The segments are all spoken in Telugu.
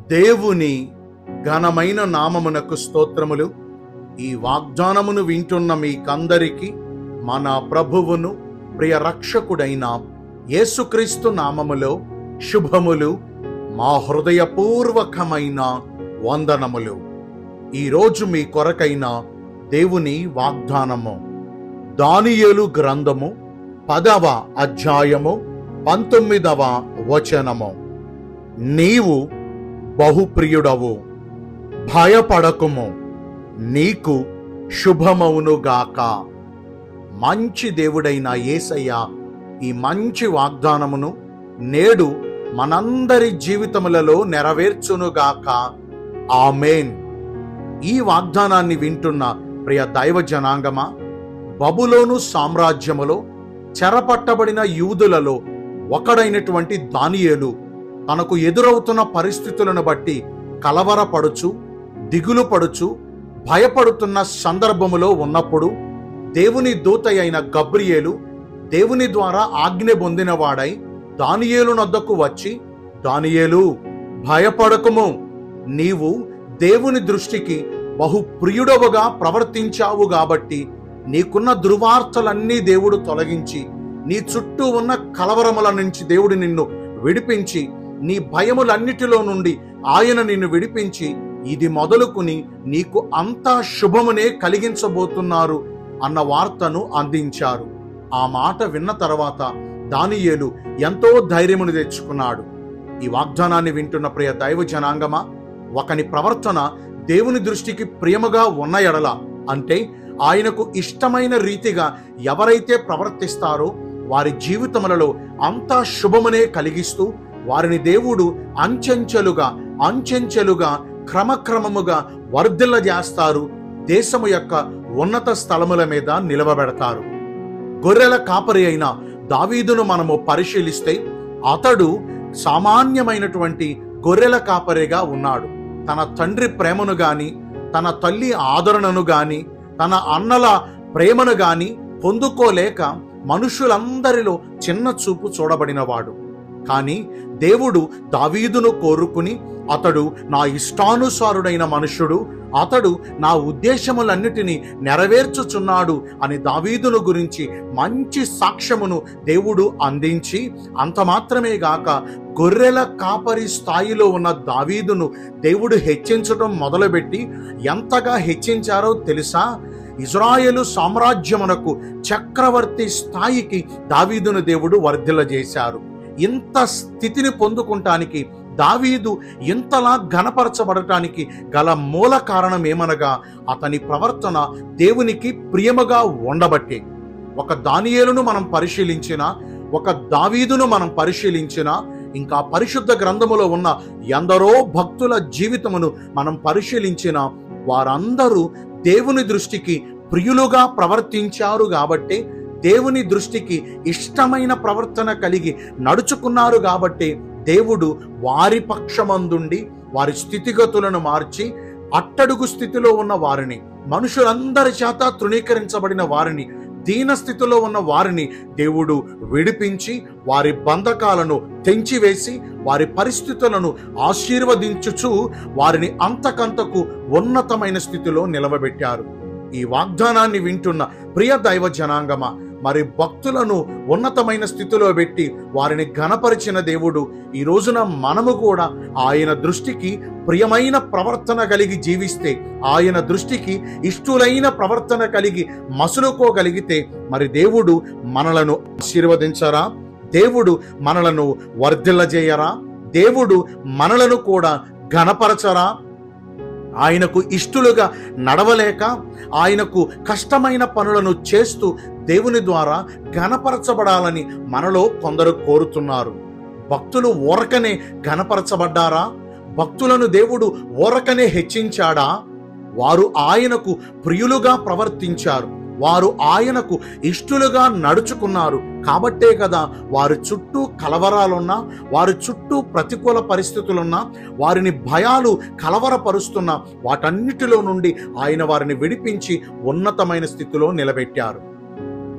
దేవుని ఘనమైన నామమునకు స్తోత్రములు ఈ వాగ్దానమును వింటున్న మీకందరికీ మన ప్రభువును ప్రియ రక్షకుడైన యేసుక్రీస్తు నామములో శుభములు మా హృదయపూర్వకమైన వందనములు ఈరోజు మీ కొరకైన దేవుని వాగ్దానము దానియేలు గ్రంథము పదవ అధ్యాయము పంతొమ్మిదవ వచనము నీవు బహుప్రియుడవు భయపడకుము నీకు శుభమవునుగాక మంచి దేవుడైన యేసయ్య ఈ మంచి వాగ్దానమును నేడు మనందరి జీవితములలో నెరవేర్చునుగాక ఆమెన్ ఈ వాగ్దానాన్ని వింటున్న ప్రియ దైవ జనాంగమా బబులోను సామ్రాజ్యములో చెరపట్టబడిన యూదులలో ఒకడైనటువంటి దానియేలు తనకు ఎదురవుతున్న పరిస్థితులను బట్టి కలవరపడుచు దిగులు పడుచు భయపడుతున్న సందర్భములో ఉన్నప్పుడు దేవుని దూత అయిన గబ్రియేలు దేవుని ద్వారా ఆజ్ఞ పొందినవాడై దానియేలు నొద్దకు వచ్చి దానియేలు భయపడకుము నీవు దేవుని దృష్టికి బహు ప్రియుడవుగా ప్రవర్తించావు కాబట్టి నీకున్న దుర్వార్తలన్నీ దేవుడు తొలగించి నీ చుట్టూ ఉన్న కలవరముల నుంచి దేవుడు నిన్ను విడిపించి నీ భయములన్నిటిలో నుండి ఆయన నిన్ను విడిపించి ఇది మొదలుకుని నీకు అంతా శుభమునే కలిగించబోతున్నారు అన్న వార్తను అందించారు ఆ మాట విన్న తర్వాత దానియేలు ఎంతో ధైర్యమును తెచ్చుకున్నాడు ఈ వాగ్దానాన్ని వింటున్న ప్రియ దైవ జనాంగమా ఒకని ప్రవర్తన దేవుని దృష్టికి ప్రియముగా ఉన్న ఎడల అంటే ఆయనకు ఇష్టమైన రీతిగా ఎవరైతే ప్రవర్తిస్తారో వారి జీవితములలో అంతా శుభమునే కలిగిస్తూ వారిని దేవుడు అంచెంచెలుగా అంచెంచెలుగా క్రమక్రమముగా వర్ధిల్ల చేస్తారు దేశము యొక్క ఉన్నత స్థలముల మీద నిలవబెడతారు గొర్రెల కాపరి అయిన దావీదును మనము పరిశీలిస్తే అతడు సామాన్యమైనటువంటి గొర్రెల కాపరిగా ఉన్నాడు తన తండ్రి ప్రేమను గాని తన తల్లి ఆదరణను గాని తన అన్నల ప్రేమను గాని పొందుకోలేక మనుషులందరిలో చిన్న చూపు చూడబడినవాడు కానీ దేవుడు దావీదును కోరుకుని అతడు నా ఇష్టానుసారుడైన మనుషుడు అతడు నా ఉద్దేశములన్నిటినీ నెరవేర్చుచున్నాడు అని దావీదును గురించి మంచి సాక్ష్యమును దేవుడు అందించి అంత మాత్రమే గాక గొర్రెల కాపరి స్థాయిలో ఉన్న దావీదును దేవుడు హెచ్చించడం మొదలుపెట్టి ఎంతగా హెచ్చించారో తెలుసా ఇజ్రాయేలు సామ్రాజ్యమునకు చక్రవర్తి స్థాయికి దావీదును దేవుడు వర్ధిల్లజేశారు ఇంత స్థితిని పొందుకుంటానికి దావీదు ఇంతలా ఘనపరచబడటానికి గల మూల కారణం ఏమనగా అతని ప్రవర్తన దేవునికి ప్రియముగా ఉండబట్టే ఒక దానియేలును మనం పరిశీలించిన ఒక దావీదును మనం పరిశీలించిన ఇంకా పరిశుద్ధ గ్రంథములో ఉన్న ఎందరో భక్తుల జీవితమును మనం పరిశీలించిన వారందరూ దేవుని దృష్టికి ప్రియులుగా ప్రవర్తించారు కాబట్టి దేవుని దృష్టికి ఇష్టమైన ప్రవర్తన కలిగి నడుచుకున్నారు కాబట్టి దేవుడు వారి పక్షమందుండి వారి స్థితిగతులను మార్చి అట్టడుగు స్థితిలో ఉన్న వారిని మనుషులందరి చేత తృణీకరించబడిన వారిని దీన స్థితిలో ఉన్న వారిని దేవుడు విడిపించి వారి బంధకాలను తెంచివేసి వారి పరిస్థితులను ఆశీర్వదించుచు వారిని అంతకంతకు ఉన్నతమైన స్థితిలో నిలవబెట్టారు ఈ వాగ్దానాన్ని వింటున్న ప్రియ దైవ జనాంగమ మరి భక్తులను ఉన్నతమైన స్థితిలో పెట్టి వారిని ఘనపరిచిన దేవుడు ఈ రోజున మనము కూడా ఆయన దృష్టికి ప్రియమైన ప్రవర్తన కలిగి జీవిస్తే ఆయన దృష్టికి ఇష్టులైన ప్రవర్తన కలిగి మసులుకోగలిగితే మరి దేవుడు మనలను ఆశీర్వదించరా దేవుడు మనలను వర్ధిల్లజేయరా దేవుడు మనలను కూడా ఘనపరచరా ఆయనకు ఇష్టలుగా నడవలేక ఆయనకు కష్టమైన పనులను చేస్తూ దేవుని ద్వారా ఘనపరచబడాలని మనలో కొందరు కోరుతున్నారు భక్తులు ఊరకనే ఘనపరచబడ్డారా భక్తులను దేవుడు ఊరకనే హెచ్చించాడా వారు ఆయనకు ప్రియులుగా ప్రవర్తించారు వారు ఆయనకు ఇష్టలుగా నడుచుకున్నారు కాబట్టే కదా వారి చుట్టూ కలవరాలున్నా వారి చుట్టూ ప్రతికూల పరిస్థితులున్నా వారిని భయాలు కలవరపరుస్తున్న వాటన్నిటిలో నుండి ఆయన వారిని విడిపించి ఉన్నతమైన స్థితిలో నిలబెట్టారు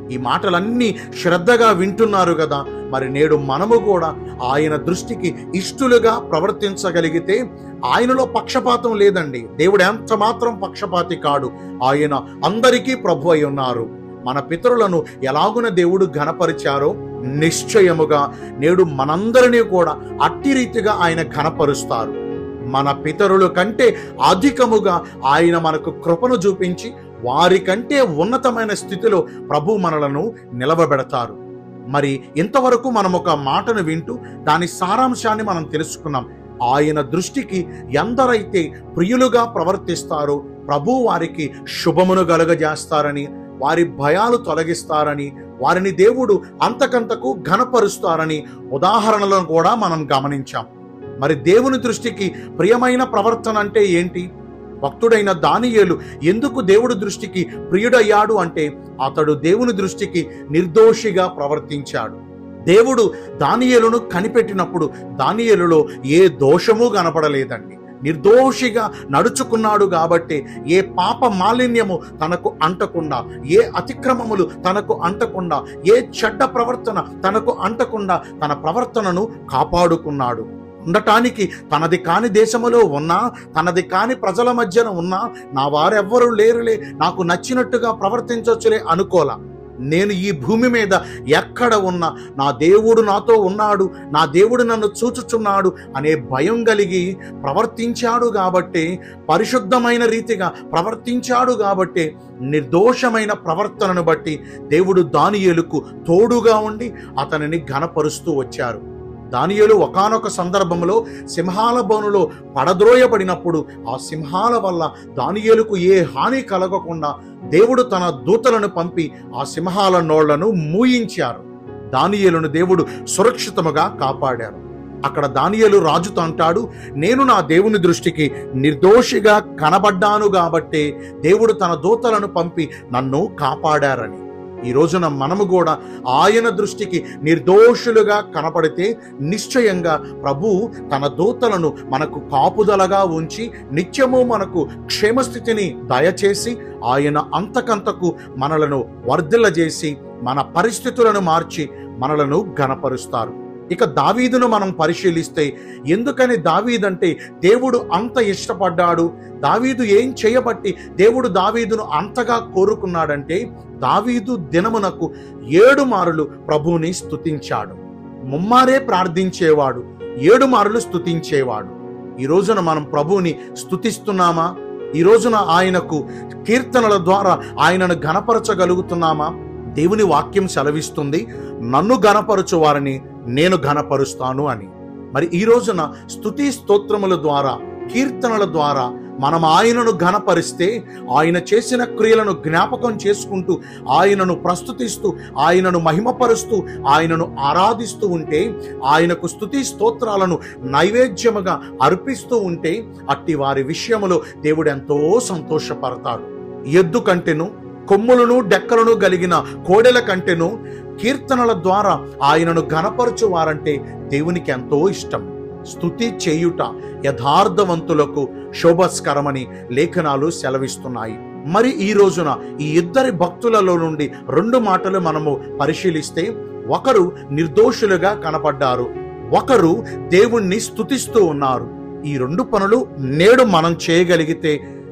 ఈ మాటలన్నీ శ్రద్ధగా వింటున్నారు కదా మరి నేడు మనము కూడా ఆయన దృష్టికి ఇష్టలుగా ప్రవర్తించగలిగితే ఆయనలో పక్షపాతం లేదండి దేవుడు ఎంత మాత్రం పక్షపాతి కాడు ఆయన అందరికీ ప్రభు అయి ఉన్నారు మన పితరులను ఎలాగున దేవుడు ఘనపరిచారో నిశ్చయముగా నేడు మనందరినీ కూడా అట్టి రీతిగా ఆయన ఘనపరుస్తారు మన పితరుల కంటే అధికముగా ఆయన మనకు కృపను చూపించి వారి కంటే ఉన్నతమైన స్థితిలో ప్రభు మనలను నిలవబెడతారు మరి ఇంతవరకు మనం ఒక మాటను వింటూ దాని సారాంశాన్ని మనం తెలుసుకున్నాం ఆయన దృష్టికి ఎందరైతే ప్రియులుగా ప్రవర్తిస్తారో ప్రభు వారికి శుభమును కలుగజేస్తారని వారి భయాలు తొలగిస్తారని వారిని దేవుడు అంతకంతకు ఘనపరుస్తారని ఉదాహరణలను కూడా మనం గమనించాం మరి దేవుని దృష్టికి ప్రియమైన ప్రవర్తన అంటే ఏంటి భక్తుడైన దానియేలు ఎందుకు దేవుడి దృష్టికి ప్రియుడయ్యాడు అంటే అతడు దేవుని దృష్టికి నిర్దోషిగా ప్రవర్తించాడు దేవుడు దానియేలును కనిపెట్టినప్పుడు దానియేలులో ఏ దోషము కనపడలేదండి నిర్దోషిగా నడుచుకున్నాడు కాబట్టి ఏ పాప మాలిన్యము తనకు అంటకుండా ఏ అతిక్రమములు తనకు అంటకుండా ఏ చెడ్డ ప్రవర్తన తనకు అంటకుండా తన ప్రవర్తనను కాపాడుకున్నాడు ఉండటానికి తనది కాని దేశములో ఉన్నా తనది కాని ప్రజల మధ్యన ఉన్నా నా వారెవ్వరూ లేరులే నాకు నచ్చినట్టుగా ప్రవర్తించవచ్చులే అనుకోలా నేను ఈ భూమి మీద ఎక్కడ ఉన్నా నా దేవుడు నాతో ఉన్నాడు నా దేవుడు నన్ను చూచుచున్నాడు అనే భయం కలిగి ప్రవర్తించాడు కాబట్టి పరిశుద్ధమైన రీతిగా ప్రవర్తించాడు కాబట్టి నిర్దోషమైన ప్రవర్తనను బట్టి దేవుడు దానియేలుకు తోడుగా ఉండి అతనిని ఘనపరుస్తూ వచ్చారు దానియేలు ఒకానొక సందర్భంలో సింహాల బోనులో పడద్రోయబడినప్పుడు ఆ సింహాల వల్ల దానియేలుకు ఏ హాని కలగకుండా దేవుడు తన దూతలను పంపి ఆ సింహాల నోళ్లను మూయించారు దానియేలును దేవుడు సురక్షితముగా కాపాడారు అక్కడ దానియేలు రాజుతో అంటాడు నేను నా దేవుని దృష్టికి నిర్దోషిగా కనబడ్డాను కాబట్టే దేవుడు తన దూతలను పంపి నన్ను కాపాడారని ఈ రోజున మనము కూడా ఆయన దృష్టికి నిర్దోషులుగా కనపడితే నిశ్చయంగా ప్రభు తన దూతలను మనకు కాపుదలగా ఉంచి నిత్యము మనకు క్షేమస్థితిని దయచేసి ఆయన అంతకంతకు మనలను వర్ధిల్లజేసి మన పరిస్థితులను మార్చి మనలను ఘనపరుస్తారు ఇక దావీదును మనం పరిశీలిస్తే ఎందుకని దావీదంటే దేవుడు అంత ఇష్టపడ్డాడు దావీదు ఏం చేయబట్టి దేవుడు దావీదును అంతగా కోరుకున్నాడంటే దావీదు దినమునకు ఏడు మారులు ప్రభువుని స్తుతించాడు ముమ్మారే ప్రార్థించేవాడు ఏడు మారులు స్తుతించేవాడు ఈ రోజున మనం ప్రభువుని స్తుతిస్తున్నామా ఈ రోజున ఆయనకు కీర్తనల ద్వారా ఆయనను ఘనపరచగలుగుతున్నామా దేవుని వాక్యం సెలవిస్తుంది నన్ను ఘనపరచు వారిని నేను ఘనపరుస్తాను అని మరి ఈ రోజున స్తుతి స్తోత్రముల ద్వారా కీర్తనల ద్వారా మనం ఆయనను ఘనపరిస్తే ఆయన చేసిన క్రియలను జ్ఞాపకం చేసుకుంటూ ఆయనను ప్రస్తుతిస్తూ ఆయనను మహిమపరుస్తూ ఆయనను ఆరాధిస్తూ ఉంటే ఆయనకు స్తుతి స్తోత్రాలను నైవేద్యముగా అర్పిస్తూ ఉంటే అట్టి వారి విషయములో దేవుడు ఎంతో సంతోషపడతాడు ఎద్దు కంటెను కొమ్ములను డెక్కలను కలిగిన కోడెల కంటెను కీర్తనల ద్వారా ఆయనను ఘనపరచు వారంటే దేవునికి ఎంతో ఇష్టం స్తుతి చేయుట యథార్థవంతులకు శోభస్కరమని లేఖనాలు సెలవిస్తున్నాయి మరి ఈ రోజున ఈ ఇద్దరి భక్తులలో నుండి రెండు మాటలు మనము పరిశీలిస్తే ఒకరు నిర్దోషులుగా కనపడ్డారు ఒకరు దేవుణ్ణి స్తుతిస్తూ ఉన్నారు ఈ రెండు పనులు నేడు మనం చేయగలిగితే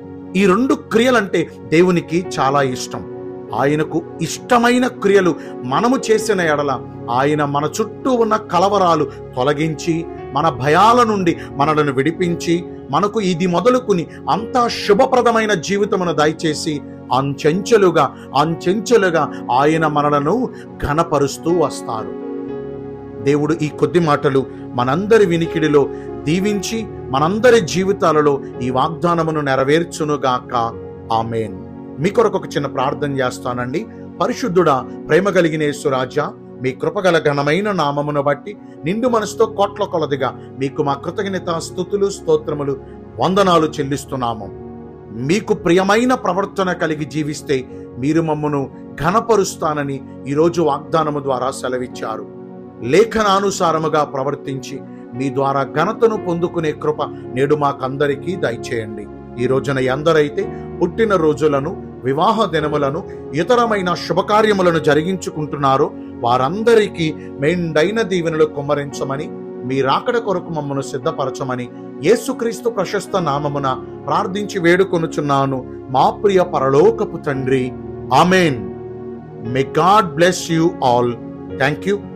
ఈ రెండు క్రియలంటే దేవునికి చాలా ఇష్టం ఆయనకు ఇష్టమైన క్రియలు మనము చేసిన ఎడల ఆయన మన చుట్టూ ఉన్న కలవరాలు తొలగించి మన భయాల నుండి మనలను విడిపించి మనకు ఇది మొదలుకుని అంతా శుభప్రదమైన జీవితమును దయచేసి అంచెంచెలుగా అంచెంచెలుగా ఆయన మనలను ఘనపరుస్తూ వస్తారు దేవుడు ఈ కొద్ది మాటలు మనందరి వినికిడిలో దీవించి మనందరి జీవితాలలో ఈ వాగ్దానమును నెరవేర్చునుగాక ఆమెన్ మీ కొరకు ఒక చిన్న ప్రార్థన చేస్తానండి పరిశుద్ధుడా ప్రేమ కలిగిన యేసురాజా మీ కృపగల ఘనమైన నామమును బట్టి నిండు మనసుతో కోట్ల కొలదిగా మీకు మా కృతజ్ఞత స్థుతులు స్తోత్రములు వందనాలు చెల్లిస్తున్నాము మీకు ప్రియమైన ప్రవర్తన కలిగి జీవిస్తే మీరు మమ్మను ఘనపరుస్తానని ఈరోజు వాగ్దానము ద్వారా సెలవిచ్చారు లేఖనానుసారముగా ప్రవర్తించి మీ ద్వారా ఘనతను పొందుకునే కృప నేడు మాకందరికీ దయచేయండి ఈ రోజున ఎందరైతే పుట్టిన రోజులను వివాహ దినములను ఇతరమైన శుభకార్యములను జరిగించుకుంటున్నారో వారందరికీ మెండైన దీవెనలు కుమ్మరించమని మీ రాకడ కొరకు మమ్మను సిద్ధపరచమని యేసుక్రీస్తు ప్రశస్త నామమున ప్రార్థించి వేడుకొనుచున్నాను మా ప్రియ పరలోకపు తండ్రి amen may God bless you all thank you